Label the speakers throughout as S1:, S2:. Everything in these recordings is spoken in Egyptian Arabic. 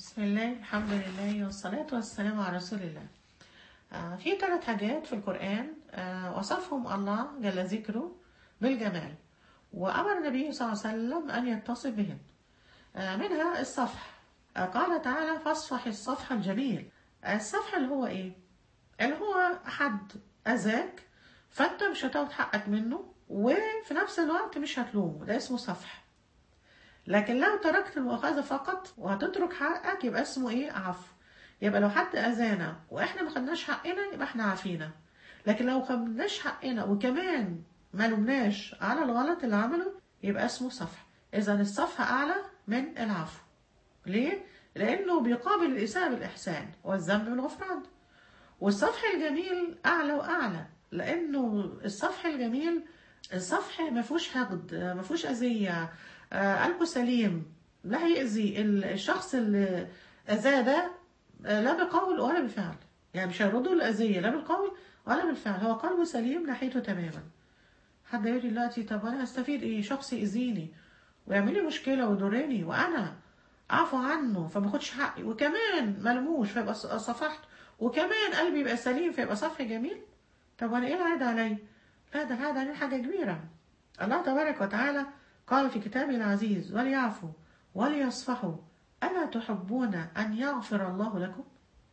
S1: بسم الله الحمد لله والصلاة والسلام على رسول الله آه، في ثلاث حاجات في القرآن آه، وصفهم الله جل ذكره بالجمال وأمر النبي صلى الله عليه وسلم أن يتصف بهن آه، منها الصفح آه، قال تعالى فاصفح الصفح الجميل الصفح اللي هو إيه؟ اللي هو حد أذاك فأنت مش هتاخد حقك منه وفي نفس الوقت مش هتلومه ده اسمه صفح لكن لو تركت المؤاخذة فقط وهتترك حقك يبقى اسمه ايه عفو يبقى لو حد اذانا واحنا ما خدناش حقنا يبقى احنا عافينا لكن لو خدناش حقنا وكمان ما لومناش على الغلط اللي عمله يبقى اسمه صفح اذا الصفح اعلى من العفو ليه لانه بيقابل الاساءة بالاحسان والذنب بالغفران والصفح الجميل اعلى واعلى لانه الصفح الجميل الصفح ما فيهوش حقد ما فيهوش اذيه آه، قلبه سليم لا هيأذي الشخص اللي أذاه ده آه، لا بقول ولا بفعل يعني مش هيرده الأذية لا بالقول ولا بالفعل هو قلبه سليم ناحيته تماما حد يقول لي دلوقتي طب أنا هستفيد إيه شخص يأذيني ويعمل لي مشكلة ويضرني وأنا أعفو عنه فما اخدش حقي وكمان ملموش فيبقى ص- صفحت وكمان قلبي يبقى سليم فيبقى صفح جميل طب أنا إيه العادة عليا؟ لا ده العادة عليه حاجة كبيرة الله تبارك وتعالى قال في كتابه العزيز وليعفوا وليصفحوا ألا تحبون أن يغفر الله لكم؟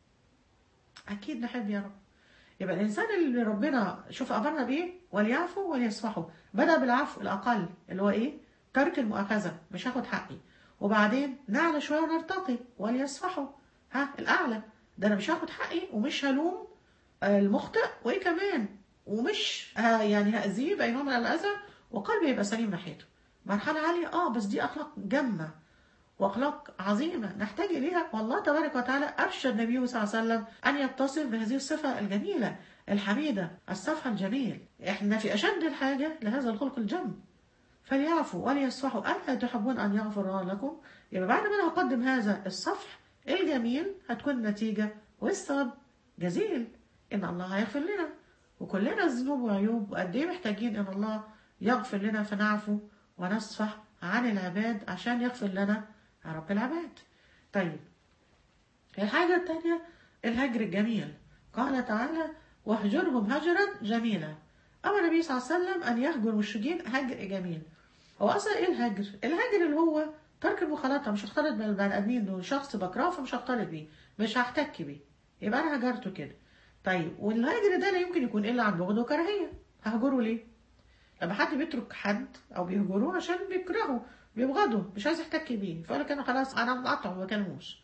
S1: أكيد نحب يا رب يبقى الإنسان اللي ربنا شوف أمرنا بإيه؟ وليعفوا وليصفحوا بدأ بالعفو الأقل اللي هو إيه؟ ترك المؤاخذة مش هاخد حقي وبعدين نعلى شوية ونرتقي وليصفحوا ها الأعلى ده أنا مش هاخد حقي ومش هلوم المخطئ وإيه كمان ومش ها يعني هأذيه بأي نوع من الأذى وقلبي يبقى سليم ناحيته مرحلة عالية اه بس دي أخلاق جمة وأخلاق عظيمة نحتاج إليها والله تبارك وتعالى أرشد النبي صلى الله عليه وسلم أن يتصف بهذه الصفة الجميلة الحميدة الصفح الجميل إحنا في أشد الحاجة لهذا الخلق الجم فليعفوا وليصفحوا ألا تحبون أن يغفر الله لكم يبقى بعد ما أنا هقدم هذا الصفح الجميل هتكون النتيجة والثواب جزيل إن الله هيغفر لنا وكلنا ذنوب وعيوب وقد إيه محتاجين إن الله يغفر لنا فنعفو ونصفح عن العباد عشان يغفر لنا يا رب العباد طيب الحاجة التانية الهجر الجميل قال تعالى واهجرهم هجرا جميلا أمر النبي صلى الله عليه وسلم أن يهجر المشركين هجر جميل هو أصلا إيه الهجر؟ الهجر اللي هو ترك المخالطة مش هختلط بالبني آدمين دول شخص بكرهه فمش هختلط بيه مش هحتك بيه يبقى أنا هجرته كده طيب والهجر ده لا يمكن يكون إلا عن بغض وكراهية ههجره ليه؟ لما حد بيترك حد او بيهجروه عشان بيكرهه بيبغضه مش عايز يحتك بيه فيقول لك انا خلاص انا مقطع ما بكلموش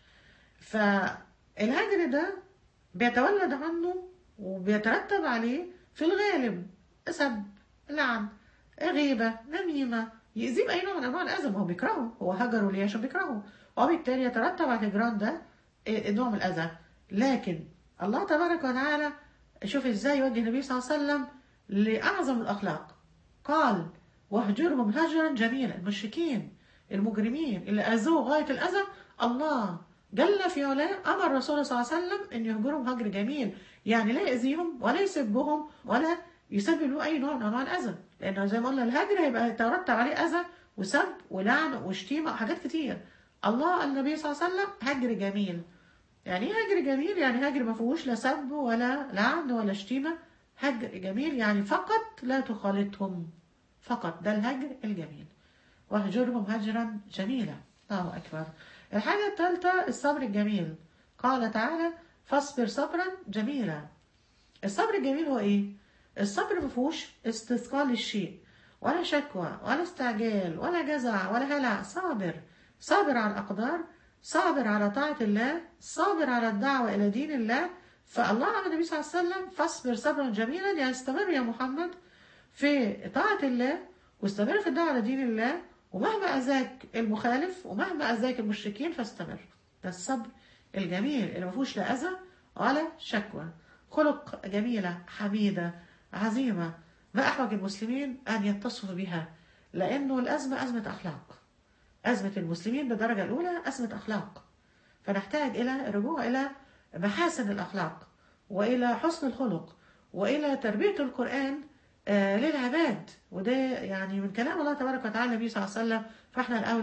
S1: فالهجر ده بيتولد عنه وبيترتب عليه في الغالب سب لعن غيبة نميمة يأذيه بأي نوع من أنواع الأذى ما هو بيكرهه هو هجره ليه عشان بيكرهه وبالتالي يترتب على الهجران ده إيه، نوع من الأذى لكن الله تبارك وتعالى شوف ازاي يوجه النبي صلى الله عليه وسلم لأعظم الأخلاق قال واهجرهم هجرا جميلا المشركين المجرمين اللي أذوه غاية الأذى الله جل في علاه أمر الرسول صلى الله عليه وسلم أن يهجرهم هجر جميل يعني لا يأذيهم ولا يسبهم ولا يسبب له أي نوع من أنواع الأذى لأنه زي ما قلنا الهجر هيبقى يترتب عليه أذى وسب ولعن وشتيمة وحاجات كتير الله النبي صلى الله عليه وسلم هجر جميل يعني ايه هجر جميل يعني هجر ما فيهوش لا سب ولا لعن ولا شتيمة هجر جميل يعني فقط لا تخالطهم فقط ده الهجر الجميل واهجرهم هجرا جميلا الله أكبر الحاجة الثالثة الصبر الجميل قال تعالى فاصبر صبرا جميلا الصبر الجميل هو ايه الصبر ما فيهوش استثقال الشيء ولا شكوى ولا استعجال ولا جزع ولا هلع صابر صابر على الأقدار صابر على طاعة الله صابر على الدعوة إلى دين الله فالله على النبي صلى الله عليه وسلم فاصبر صبرا جميلا يعني استمر يا محمد في طاعة الله واستمر في الدعوة لدين الله ومهما أذاك المخالف ومهما أذاك المشركين فاستمر ده الصبر الجميل اللي ما فيهوش لا أذى ولا شكوى خلق جميلة حميدة عظيمة ما أحوج المسلمين أن يتصفوا بها لأنه الأزمة أزمة أخلاق أزمة المسلمين بالدرجة الأولى أزمة أخلاق فنحتاج إلى الرجوع إلى محاسن الأخلاق وإلى حسن الخلق وإلى تربية القرآن آه، للعباد وده يعني من كلام الله تبارك وتعالى النبي صلى الله عليه وسلم فاحنا الأولى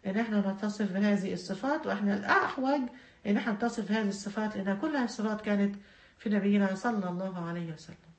S1: ان احنا نتصف بهذه الصفات واحنا الاحوج ان احنا نتصف بهذه الصفات لانها كلها صفات كانت في نبينا صلى الله عليه وسلم